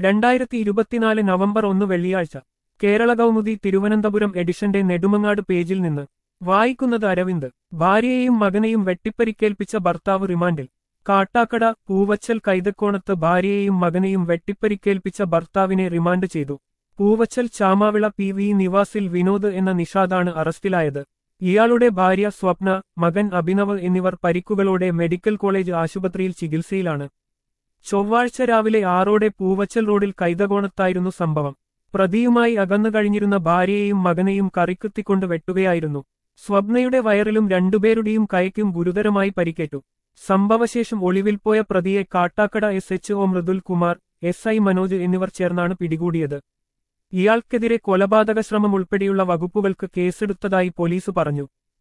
രണ്ടായിരത്തി ഇരുപത്തിനാല് നവംബർ ഒന്ന് വെള്ളിയാഴ്ച കേരള കൗമുദി തിരുവനന്തപുരം എഡിഷന്റെ നെടുമങ്ങാട് പേജിൽ നിന്ന് വായിക്കുന്നത് അരവിന്ദ് ഭാര്യയെയും മകനെയും വെട്ടിപ്പരിക്കേൽപ്പിച്ച ഭർത്താവ് റിമാൻഡിൽ കാട്ടാക്കട പൂവച്ചൽ കൈതക്കോണത്ത് ഭാര്യയെയും മകനെയും വെട്ടിപ്പരിക്കേൽപ്പിച്ച ഭർത്താവിനെ റിമാൻഡ് ചെയ്തു പൂവച്ചൽ ചാമാവിള പി വി നിവാസിൽ വിനോദ് എന്ന നിഷാദാണ് അറസ്റ്റിലായത് ഇയാളുടെ ഭാര്യ സ്വപ്ന മകൻ അഭിനവ് എന്നിവർ പരിക്കുകളോടെ മെഡിക്കൽ കോളേജ് ആശുപത്രിയിൽ ചികിത്സയിലാണ് ചൊവ്വാഴ്ച രാവിലെ ആറോടെ പൂവച്ചൽ റോഡിൽ കൈതകോണത്തായിരുന്നു സംഭവം പ്രതിയുമായി അകന്നു കഴിഞ്ഞിരുന്ന ഭാര്യയെയും മകനെയും കറിക്കുത്തിക്കൊണ്ട് വെട്ടുകയായിരുന്നു സ്വപ്നയുടെ വയറിലും രണ്ടുപേരുടെയും കൈക്കും ഗുരുതരമായി പരിക്കേറ്റു സംഭവശേഷം ഒളിവിൽ പോയ പ്രതിയെ Kattakkada S H O Mridul Kumar S I Manoj എന്നിവർ ചേർന്നാണ് പിടികൂടിയത് ഇയാൾക്കെതിരെ കൊലപാതക ശ്രമം ഉൾപ്പെടെയുള്ള വകുപ്പുകൾക്ക് കേസെടുത്തതായി പോലീസ് പറഞ്ഞു